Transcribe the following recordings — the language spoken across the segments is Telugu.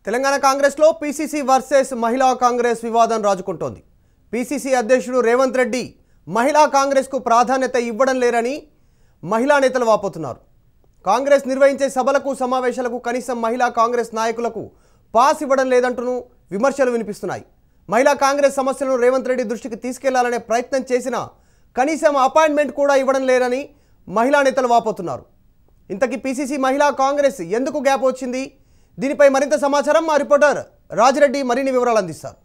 తెలంగాణ కాంగ్రెస్లో పీసీసీ వర్సెస్ మహిళా కాంగ్రెస్ వివాదం రాజుకుంటోంది పీసీసీ అధ్యక్షుడు రేవంత్ రెడ్డి మహిళా కాంగ్రెస్కు ప్రాధాన్యత ఇవ్వడం లేరని మహిళా నేతలు వాపోతున్నారు కాంగ్రెస్ నిర్వహించే సభలకు సమావేశాలకు కనీసం మహిళా కాంగ్రెస్ నాయకులకు పాస్ ఇవ్వడం లేదంటూను విమర్శలు వినిపిస్తున్నాయి మహిళా కాంగ్రెస్ సమస్యలను రేవంత్ రెడ్డి దృష్టికి తీసుకెళ్లాలనే ప్రయత్నం చేసినా కనీసం అపాయింట్మెంట్ కూడా ఇవ్వడం లేరని మహిళా నేతలు వాపోతున్నారు ఇంతకీ పీసీసీ మహిళా కాంగ్రెస్ ఎందుకు గ్యాప్ వచ్చింది దీనిపై మరింత సమాచారం మా రిపోర్టర్ రాజిరెడ్డి మరిన్ని వివరాలు అందిస్తారు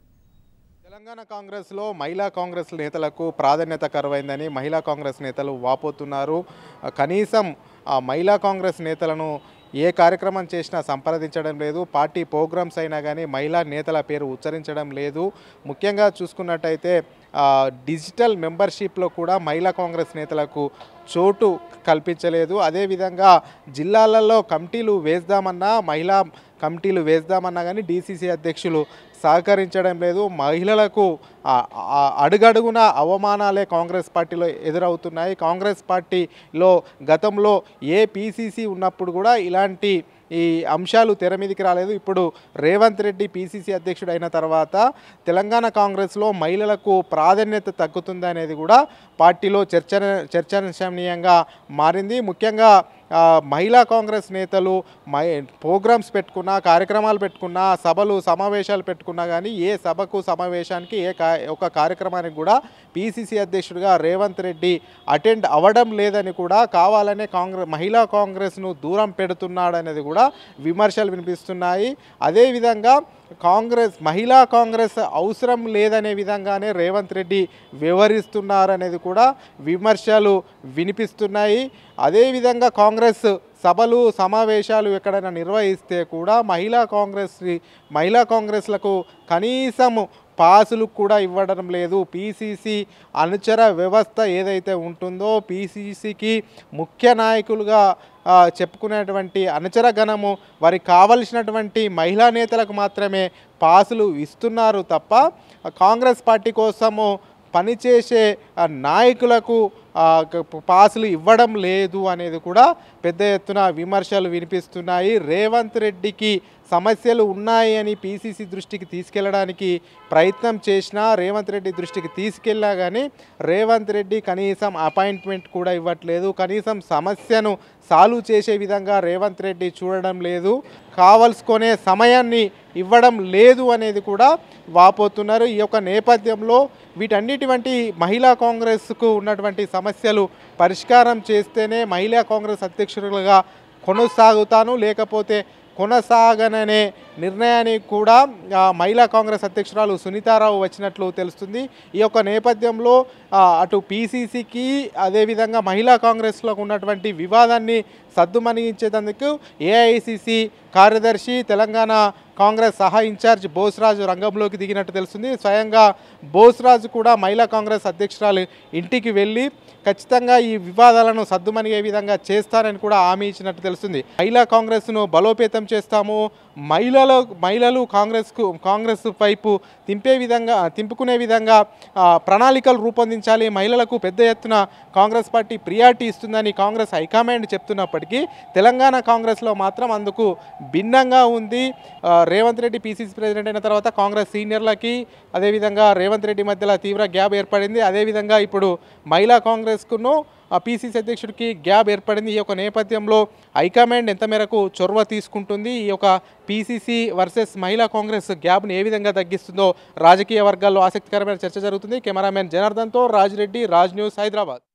తెలంగాణ కాంగ్రెస్లో మహిళా కాంగ్రెస్ నేతలకు ప్రాధాన్యత కరువైందని మహిళా కాంగ్రెస్ నేతలు వాపోతున్నారు ఆ, కనీసం ఆ మహిళా కాంగ్రెస్ నేతలను ఏ కార్యక్రమం చేసినా సంప్రదించడం లేదు పార్టీ ప్రోగ్రామ్స్ అయినా కానీ మహిళా నేతల పేరు ఉచ్చరించడం లేదు ముఖ్యంగా చూసుకున్నట్టయితే ఆ, డిజిటల్ మెంబర్షిప్లో కూడా మహిళా కాంగ్రెస్ నేతలకు చోటు కల్పించలేదు అదేవిధంగా జిల్లాలలో కమిటీలు వేద్దామన్నా మహిళా కమిటీలు వేద్దామన్నా కానీ డీసీసీ అధ్యక్షులు సహకరించడం లేదు మహిళలకు ఆ, ఆ, అడుగడుగున అవమానాలే కాంగ్రెస్ పార్టీలో ఎదురవుతున్నాయి కాంగ్రెస్ పార్టీలో గతంలో ఏ పీసీసీ ఉన్నప్పుడు కూడా ఇలాంటి ఈ అంశాలు తెర మీదకి రాలేదు ఇప్పుడు రేవంత్ రెడ్డి పీసీసీ అధ్యక్షుడు అయిన తర్వాత తెలంగాణ కాంగ్రెస్లో మహిళలకు ప్రాధాన్యత తగ్గుతుంది అనేది కూడా పార్టీలో చర్చ చర్చనీయాంశంగా మారింది ముఖ్యంగా ఆ, మహిళా కాంగ్రెస్ నేతలు మై ప్రోగ్రామ్స్ పెట్టుకున్నా కార్యక్రమాలు పెట్టుకున్నా సభలు సమావేశాలు పెట్టుకున్నా కానీ ఏ సభకు సమావేశానికి ఏ కా ఒక కార్యక్రమానికి కూడా పీసీసీ అధ్యక్షుడిగా రేవంత్ రెడ్డి అటెండ్ అవ్వడం లేదని కూడా కావాలనే కాంగ్రెస్ మహిళా కాంగ్రెస్ను దూరం పెడుతున్నాడనేది కూడా విమర్శలు వినిపిస్తున్నాయి అదేవిధంగా కాంగ్రెస్ మహిళా కాంగ్రెస్ అవసరం లేదనే విధంగానే రేవంత్ రెడ్డి వివరిస్తున్నారనేది కూడా విమర్శలు వినిపిస్తున్నాయి అదేవిధంగా కాంగ్రెస్ సభలు సమావేశాలు ఎక్కడైనా నిర్వహిస్తే కూడా మహిళా కాంగ్రెస్ మహిళా కాంగ్రెస్లకు కనీసం పాసులు కూడా ఇవ్వడం లేదు పీసీసీ అనుచర వ్యవస్థ ఏదైతే ఉంటుందో పీసీసీకి ముఖ్య నాయకులుగా ఆ, చెప్పుకునేటువంటి అనుచర గణము వారికి కావలసినటువంటి మహిళా నేతలకు మాత్రమే పాసులు ఇస్తున్నారు తప్ప కాంగ్రెస్ పార్టీ కోసము పనిచేసే ఆ, నాయకులకు ఆ, గ- పాసులు ఇవ్వడం లేదు అనేది కూడా పెద్ద ఎత్తున విమర్శలు వినిపిస్తున్నాయి రేవంత్ రెడ్డికి సమస్యలు ఉన్నాయి అని పీసీసీ దృష్టికి తీసుకెళ్ళడానికి ప్రయత్నం చేసినా రేవంత్ రెడ్డి దృష్టికి తీసుకెళ్ళా కానీ రేవంత్ రెడ్డి కనీసం అపాయింట్మెంట్ కూడా ఇవ్వట్లేదు కనీసం సమస్యను సాల్వ్ చేసే విధంగా రేవంత్ రెడ్డి చూడడం లేదు కావలసుకునే సమయాన్ని ఇవ్వడం లేదు అనేది కూడా వాపోతున్నారు ఈ యొక్క నేపథ్యంలో వీటన్నిటి వంటి మహిళా కాంగ్రెస్కు ఉన్నటువంటి సమస్యలు పరిష్కారం చేస్తేనే మహిళా కాంగ్రెస్ అధ్యక్షులుగా కొనసాగుతాను లేకపోతే కొనసాగననే నిర్ణయానికి కూడా ఆ, మహిళా కాంగ్రెస్ అధ్యక్షురాలు సునీతారావు వచ్చినట్లు తెలుస్తుంది ఈ యొక్క నేపథ్యంలో ఆ, అటు పీసీసీకి అదేవిధంగా మహిళా కాంగ్రెస్లో ఉన్నటువంటి వివాదాన్ని సద్దుమణించేందుకు ఏఐసిసి కార్యదర్శి తెలంగాణ కాంగ్రెస్ సహా ఇన్ఛార్జ్ బోస్రాజు రంగంలోకి దిగినట్టు తెలుస్తుంది స్వయంగా బోస్రాజు కూడా మహిళా కాంగ్రెస్ అధ్యక్షురాలు ఇంటికి వెళ్ళి ఖచ్చితంగా ఈ వివాదాలను సద్దుమణిగే విధంగా చేస్తారని కూడా హామీ ఇచ్చినట్టు తెలుస్తుంది మహిళా కాంగ్రెస్ను బలోపేతం చేస్తాము మహిళలు మహిళలు కాంగ్రెస్కు కాంగ్రెస్ వైపు తింపే విధంగా తింపుకునే విధంగా ఆ, ప్రణాళికలు రూపొందించాలి మహిళలకు పెద్ద ఎత్తున కాంగ్రెస్ పార్టీ ప్రియారిటీ ఇస్తుందని కాంగ్రెస్ హైకమాండ్ చెప్తున్నప్పటికీ తెలంగాణ కాంగ్రెస్లో మాత్రం అందుకు భిన్నంగా ఉంది ఆ, రేవంత్ రెడ్డి పీసీసీ ప్రెసిడెంట్ అయిన తర్వాత కాంగ్రెస్ సీనియర్లకి అదేవిధంగా రేవంత్ రెడ్డి మధ్యలో తీవ్ర గ్యాప్ ఏర్పడింది అదేవిధంగా ఇప్పుడు మహిళా కాంగ్రెస్కును ఆ పీసీసీ అధ్యక్షుడికి గ్యాప్ ఏర్పడింది ఈ యొక్క నేపథ్యంలో హైకమాండ్ ఎంత మేరకు చొరవ తీసుకుంటుంది ఈ యొక్క పీసీసీ వర్సెస్ మహిళా కాంగ్రెస్ గ్యాప్ని ఏ విధంగా తగ్గిస్తుందో రాజకీయ వర్గాల్లో ఆసక్తికరమైన చర్చ జరుగుతుంది కెమెరామెన్ జనార్దన్తో రాజ్ రెడ్డి రాజ్ న్యూస్ హైదరాబాద్